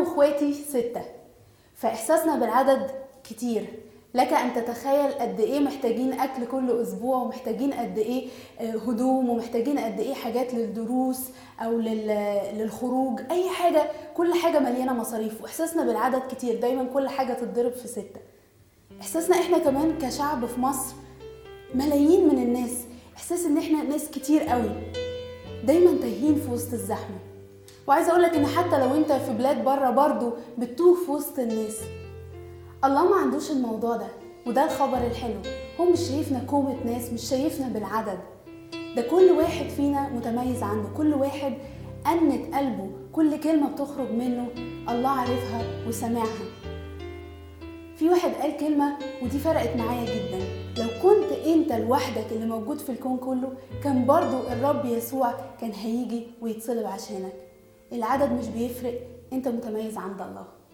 واخواتي ستة فإحساسنا بالعدد كتير لك أن تتخيل قد إيه محتاجين أكل كل أسبوع ومحتاجين قد إيه آه، هدوم ومحتاجين قد إيه حاجات للدروس أو لل- للخروج أي حاجة كل حاجة مليانة مصاريف وإحساسنا بالعدد كتير دايما كل حاجة تتضرب في ستة إحساسنا إحنا كمان كشعب في مصر ملايين من الناس إحساس إن إحنا ناس كتير قوي دايما تايهين في وسط الزحمة وعايزة أقولك إن حتى لو أنت في بلاد بره برضو بتتوه في وسط الناس الله ما عندوش الموضوع ده وده الخبر الحلو هو مش شايفنا كومة ناس مش شايفنا بالعدد ده كل واحد فينا متميز عنده كل واحد أنت قلبه كل كلمة بتخرج منه الله عارفها وسامعها في واحد قال كلمة ودي فرقت معايا جدا لو كنت انت لوحدك اللي موجود في الكون كله كان برضو الرب يسوع كان هيجي ويتصلب عشانك العدد مش بيفرق انت متميز عند الله